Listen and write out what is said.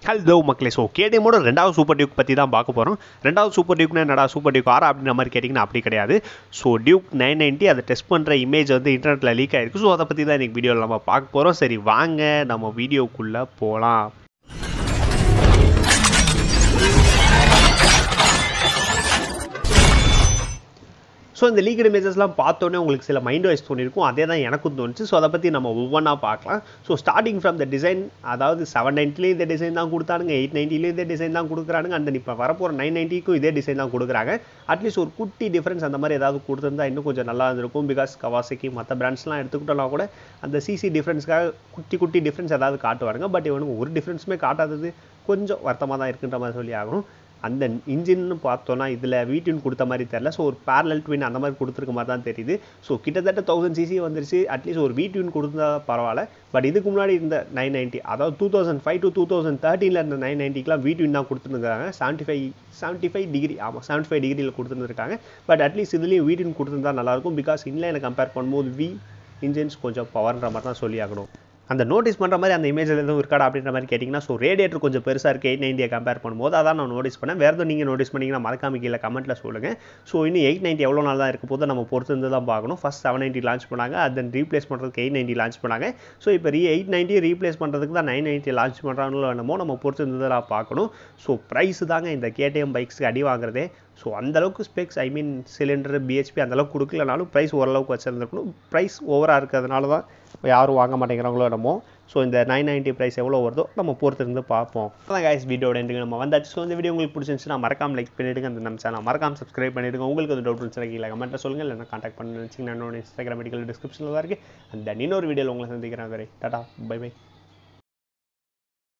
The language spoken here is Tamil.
ஹலோ மக்களே ஸோ கேடிஎம்மோட ரெண்டாவது சூப்பர் டியூக் பற்றி தான் பார்க்க போகிறோம் ரெண்டாவது சூப்பர் டியூக்னா என்னடா சூப்பர் டியூக் ஆரா அப்படின்ற மாதிரி கேட்டிங்கன்னா அப்படி கிடையாது ஸோ டியூக் நைன் நைன்ட்டி அதை டெஸ்ட் பண்ணுற இமேஜ் வந்து இன்டர்நெட்டில் லீக் ஆயிருக்கு ஸோ அதை பற்றி தான் இன்றைக்கி வீடியோவில் நம்ம பார்க்க போகிறோம் சரி வாங்க நம்ம வீடியோக்குள்ளே போகலாம் ஸோ இந்த லீக் இமேஜஸ்லாம் பார்த்தோன்னே உங்களுக்கு சில மைண்ட் வைஸ் தோணிருக்கும் அதே தான் எனக்கும் தோணுச்சு ஸோ அதை பற்றி நம்ம ஒவ்வொன்றா பார்க்கலாம் so starting from the design அதாவது செவன் நைன்ட்டிலேயும் இந்த டிசைன் தான் கொடுத்தானுங்க எயிட் நைன்ட்டிலேயும் இதே டிசைன் தான் கொடுக்குறானுங்க அந்த இப்போ வரப்போகிற நைன் நைன்ட்டிக்கும் இதே டிசைன் தான் கொடுக்குறாங்க அட்லீஸ்ட் ஒரு குட்டி டிஃப்ரென்ஸ் அந்த மாதிரி ஏதாவது கொடுத்துருந்தா இன்னும் கொஞ்சம் நல்லா இருந்திருக்கும் பிகாஸ் கவாசிக்கு மற்ற பிராண்ட்ஸ்லாம் எடுத்துக்கிட்டோம்னா கூட அந்த சிசி டிஃப்ரென்ஸ்க்காக குட்டி குட்டி டிஃப்ரென்ஸ் ஏதாவது காட்டுவாங்க பட் இவனுக்கு ஒரு டிஃப்ரென்ஸுமே காட்டாதது கொஞ்சம் வருத்தமாக தான் இருக்குன்ற மாதிரி சொல்லி ஆகணும் அந்த இன்ஜின்னு பார்த்தோன்னா இதில் வீட்டின் கொடுத்த மாதிரி தெரில ஸோ ஒரு பேரலல் ட்வின் அந்த மாதிரி கொடுத்துருக்க மாதிரி தான் தெரியுது ஸோ கிட்டத்தட்ட தௌசண்ட் சிசி வந்துருச்சு அட்லீஸ்ட் ஒரு வீட்டின் கொடுத்தா பரவாயில்ல பட் இதுக்கு முன்னாடி இந்த நைன் நைன்ட்டி அதாவது two thousand five to two thousand தேர்ட்டினில் இருந்த நைன் நைன்ட்டிக்கெலாம் வீட்டின் தான் கொடுத்துருக்காங்க seventy five seventy five degree ஆமாம் செவன்ட்டி ஃபைவ் டிகிரியில் கொடுத்துருக்காங்க பட் அட்லீஸ்ட் இதுலேயும் வீட்டின் கொடுத்துருந்தா நல்லாயிருக்கும் பிகாஸ் இன்லைனை கம்பேர் பண்ணும்போது வி இன்ஜின்ஸ் கொஞ்சம் பவர்ன்ற மாதிரி தான் சொல்லி ஆகணும் அந்த நோட்டீஸ் பண்ணுற மாதிரி அந்த இமேஜில் எதுவும் இருக்காடா அப்படின்ற மாதிரி கேட்டிங்கன்னா ஸோ ரேடியேட்டர் கொஞ்சம் பெருசாக இருக்குது எயிட் நைன்ட்டியை கம்பேர் பண்ணும்போது அதான் நான் நோட்டீஸ் பண்ணேன் வேறு எதுவும் நீங்கள் நோட்டீஸ் பண்ணிங்கன்னா மறக்காம கீழே கமெண்ட்டில் சொல்லுங்கள் ஸோ இன்னும் எயிட் நைன்ட்டி எவ்வளோ நாள் தான் இருக்க போது நம்ம பொறுத்து இருந்து தான் பார்க்கணும் ஃபஸ்ட் செவன் நைன்ட்டி லான்ச் பண்ணாங்க அது ரீப்ளேஸ் பண்ணுறதுக்கு எயிட் நைன்ட்டி லான்ச் பண்ணாங்க ஸோ இப்போ ரீ எயிட் நைன்ட்டி ரீப்ளேஸ் பண்ணுறதுக்கு தான் நைன் நைன்ட்டி லான்ச் பண்ணுறாங்களோ என்னமோ நம்ம பொறுத்து இருந்து தான் பார்க்கணும் ஸோ ப்ரைஸ் தாங்க இந்த கேடிஎம் பைக்ஸ்க்கு அடி வாங்குறதே ஸோ அந்தளவுக்கு specs I mean cylinder BHP அந்தளவுக்கு கொடுக்கலனாலும் ப்ரைஸ் ஓரளவுக்கு வச்சுருந்துருக்கணும் ப்ரைஸ் ஓவராக இருக்கிறதுனால தான் யாரும் வாங்க மாட்டேங்கிறாங்களோ என்னமோ ஸோ இந்த நைன் நைன்ட்டி ப்ரைஸ் எவ்வளோ வருதோ நம்ம பொறுத்திருந்து பார்ப்போம் அதான் கைஸ் வீடியோட எண்டுக்கு நம்ம வந்தாச்சு ஸோ இந்த வீடியோ உங்களுக்கு பிடிச்சிருந்துச்சுன்னா மறக்காம லைக் பண்ணிவிடுங்க அந்த நம்ம சேனல் மறக்காம சப்ஸ்கிரைப் பண்ணிவிடுங்க உங்களுக்கு அந்த டவுட் இருந்துச்சுன்னா கீழே கமெண்ட்டில் சொல்லுங்கள் இல்லை கான்டாக்ட் பண்ணி நினச்சிங்கன்னா என்னோட இன்ஸ்டாகிராம் மெடிக்கல் டிஸ்கிரிப்ஷனில் தான் இருக்குது அந்த இன்னொரு வீடியோவில் உங்களை சந்திக்கிறேன் வரை டாடா பை பை